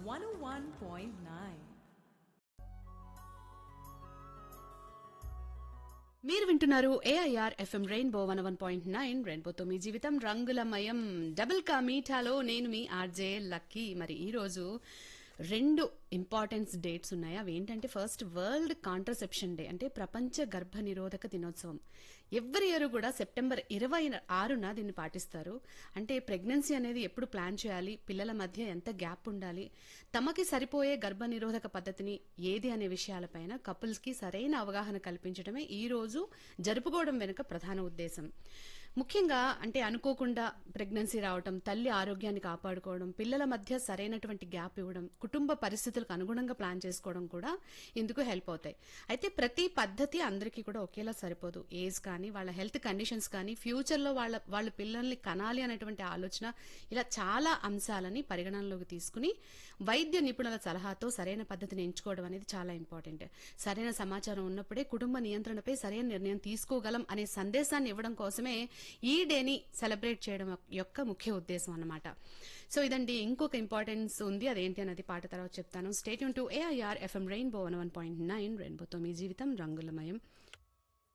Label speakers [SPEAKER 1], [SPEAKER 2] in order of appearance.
[SPEAKER 1] 101.9.
[SPEAKER 2] మీరు వింటున్నారు AIR FM Rainbow one one point nine రెయిన్బోతో మీ జీవితం రంగులమయం డబుల్ కా మీఠాలో నేను మీ ఆర్జే లక్కీ మరి ఈ రోజు రెండు ఇంపార్టెన్స్ డేట్స్ ఉన్నాయి అవి ఏంటంటే ఫస్ట్ వరల్డ్ కాంట్రసెప్షన్ డే అంటే ప్రపంచ గర్భ నిరోధక దినోత్సవం ఎవ్రీ ఇయర్ కూడా సెప్టెంబర్ ఇరవై ఆరున దీన్ని పాటిస్తారు అంటే ప్రెగ్నెన్సీ అనేది ఎప్పుడు ప్లాన్ చేయాలి పిల్లల మధ్య ఎంత గ్యాప్ ఉండాలి తమకి సరిపోయే గర్భ నిరోధక పద్ధతిని ఏది అనే విషయాలపైన కపుల్స్ కి సరైన అవగాహన కల్పించడమే ఈ రోజు జరుపుకోవడం వెనుక ప్రధాన ఉద్దేశం ముఖ్యంగా అంటే అనుకోకుండా ప్రెగ్నెన్సీ రావడం తల్లి ఆరోగ్యాన్ని కాపాడుకోవడం పిల్లల మధ్య సరైనటువంటి గ్యాప్ ఇవ్వడం కుటుంబ పరిస్థితులకు అనుగుణంగా ప్లాన్ చేసుకోవడం కూడా ఇందుకు హెల్ప్ అవుతాయి అయితే ప్రతి పద్ధతి అందరికీ కూడా ఒకేలా సరిపోదు ఏజ్ కానీ వాళ్ళ హెల్త్ కండిషన్స్ కానీ ఫ్యూచర్ లో వాళ్ళ వాళ్ళ పిల్లల్ని కనాలి అనేటువంటి ఆలోచన ఇలా చాలా అంశాలని పరిగణనలోకి తీసుకుని వైద్య నిపుణుల సలహాతో సరైన పద్ధతిని ఎంచుకోవడం అనేది చాలా ఇంపార్టెంట్ సరైన సమాచారం ఉన్నప్పుడే కుటుంబ నియంత్రణపై సరైన నిర్ణయం తీసుకోగలం అనే సందేశాన్ని ఇవ్వడం కోసమే ఈ డేని సెలబ్రేట్ చేయడం యొక్క ముఖ్య ఉద్దేశం అన్నమాట సో ఇదండి ఇంకొక ఇంపార్టెన్స్ ఉంది అదేంటి అనేది పాట తర్వాత చెప్తాను స్టేట్ టు AIR FM Rainbow one one point nine రెయిన్బోతో మీ జీవితం రంగులమయం